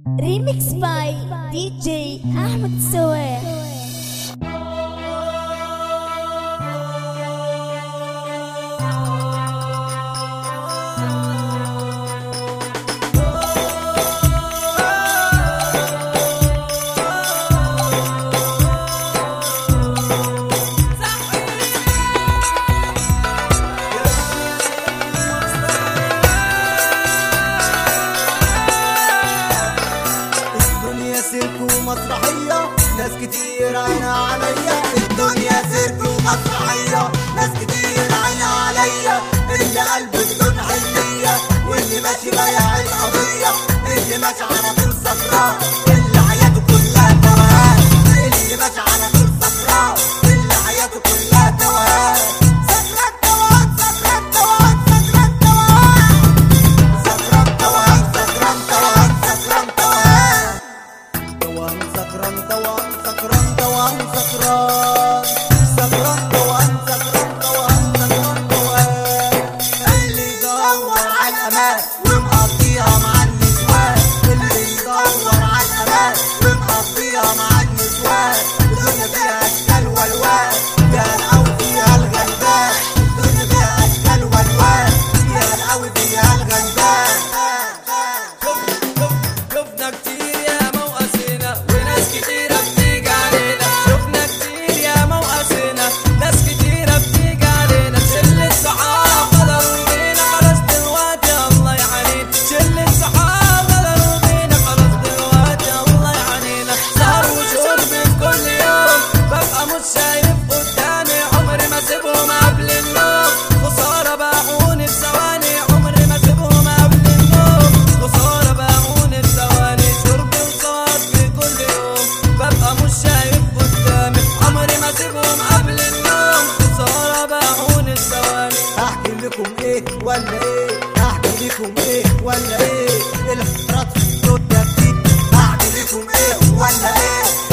ريميكس باي دي جي احمد السواح الدنيا سيرك ومسرحية ناس كتير عينها عليا الدنيا سيرك ومسرحية ناس كتير عينها عليا اللي قلبه بدون حنية واللي ماشي بايع القضية اللي ماشي على طول صفراء اللي حياته كلها توهان اللي ماشي على طول صفراء اللي حياته كلها توهان سكران توهان سكران توهان سكران توهان سكران توهان سكران توهان سكران توهان توان سكران توان سكران توان سكران سكران توان سكران توان سكران توان اللي يدور على الامان ومقضيها مع النسوان اللي يدور على الامان ومقضيها مع النسوان الدنيا فيها اشكال والوان فيها القوي فيها الغلبان الدنيا فيها اشكال والوان فيها القوي فيها الغلبان شفنا كتير يا موقسنا وناس كتيرة بتيجي علينا شفنا كتير يا موقسنا ناس كتيرة بتيجي علينا شلة صحاب غدروا بينا خلاص دلوقتي الله يعانينا شلة صحاب غدروا بينا خلاص دلوقتي الله يعانينا سهر وشرب كل يوم ببقى مش شايف قدامي عمري ما سيبهم قبل النوم خسارة باعوني في ثواني عمري ما سيبهم قبل النوم خسارة باعوني في ثواني شرب وسهر في كل يوم ببقى مش شايف قدامي عمري ما سيبهم قبل النوم خسارة باعوني في ثواني احكي لكم ايه ولا ايه احكي لكم ايه ولا ايه الحوارات في الدنيا كتير احكي لكم ايه ولا ايه